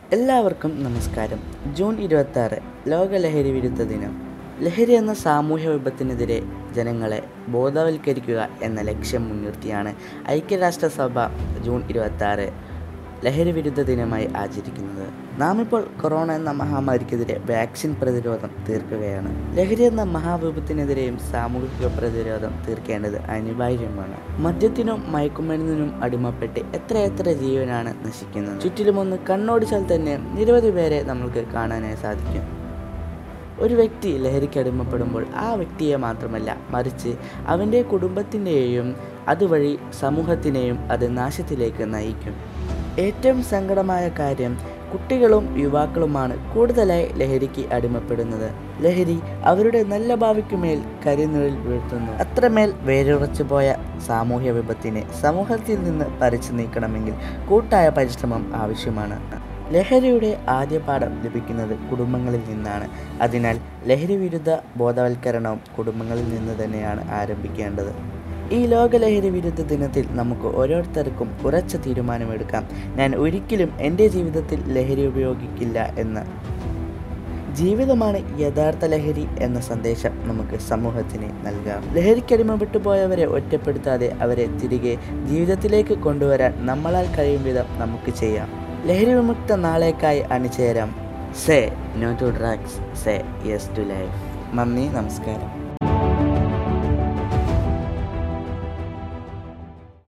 എല്ലാവർക്കും നമസ്കാരം ജൂൺ ഇരുപത്തി ആറ് ലോക ലഹരി വിരുദ്ധ ദിനം ലഹരി എന്ന സാമൂഹ്യ വിപത്തിനെതിരെ ജനങ്ങളെ ബോധവൽക്കരിക്കുക എന്ന ലക്ഷ്യം മുൻനിർത്തിയാണ് ഐക്യരാഷ്ട്രസഭ ജൂൺ ഇരുപത്തി ആറ് ലഹരി വിരുദ്ധ ദിനമായി ആചരിക്കുന്നത് നാം ഇപ്പോൾ കൊറോണ എന്ന മഹാമാരിക്കെതിരെ വാക്സിൻ പ്രതിരോധം തീർക്കുകയാണ് ലഹരി എന്ന മഹാവിപത്തിനെതിരെയും സാമൂഹിക പ്രതിരോധം തീർക്കേണ്ടത് അനിവാര്യമാണ് മദ്യത്തിനും മയക്കുമരുന്നിനും അടിമപ്പെട്ട് എത്രയെത്ര ജീവനാണ് നശിക്കുന്നത് ചുറ്റിലുമൊന്ന് കണ്ണോടിച്ചാൽ തന്നെ നിരവധി പേരെ നമുക്ക് കാണാനായി സാധിക്കും ഒരു വ്യക്തി ലഹരിക്ക് അടിമപ്പെടുമ്പോൾ ആ വ്യക്തിയെ മാത്രമല്ല മറിച്ച് അവൻ്റെ കുടുംബത്തിൻ്റെയും അതുവഴി സമൂഹത്തിനെയും അത് നാശത്തിലേക്ക് നയിക്കും ഏറ്റവും സങ്കടമായ കാര്യം കുട്ടികളും യുവാക്കളുമാണ് കൂടുതലായി ലഹരിക്ക് അടിമപ്പെടുന്നത് ലഹരി അവരുടെ നല്ല ഭാവിക്കുമേൽ കരിനിഴൽ വീഴ്ത്തുന്നു അത്രമേൽ വേരുറച്ചു പോയ സാമൂഹ്യ വിപത്തിനെ സമൂഹത്തിൽ നിന്ന് പറിച്ചു നീക്കണമെങ്കിൽ കൂട്ടായ പരിശ്രമം ആവശ്യമാണ് ലഹരിയുടെ ആദ്യ പാഠം ലഭിക്കുന്നത് കുടുംബങ്ങളിൽ നിന്നാണ് അതിനാൽ ലഹരി വിരുദ്ധ ബോധവൽക്കരണവും കുടുംബങ്ങളിൽ നിന്ന് തന്നെയാണ് ആരംഭിക്കേണ്ടത് ഈ ലോക ലഹരി വിരുദ്ധ ദിനത്തിൽ നമുക്ക് ഓരോരുത്തർക്കും ഉറച്ച തീരുമാനമെടുക്കാം ഞാൻ ഒരിക്കലും എൻ്റെ ജീവിതത്തിൽ ലഹരി ഉപയോഗിക്കില്ല എന്ന് ജീവിതമാണ് യഥാർത്ഥ ലഹരി എന്ന സന്ദേശം നമുക്ക് സമൂഹത്തിന് നൽകാം ലഹരിക്കടിമപ്പെട്ടു പോയവരെ ഒറ്റപ്പെടുത്താതെ അവരെ തിരികെ ജീവിതത്തിലേക്ക് കൊണ്ടുവരാൻ നമ്മളാൽ കഴിയും വിധം നമുക്ക് ചെയ്യാം ലഹരി വിമുക്ത നാളേക്കായി അണിചേരാം say no to drugs say yes to life നന്ദി നമസ്കാരം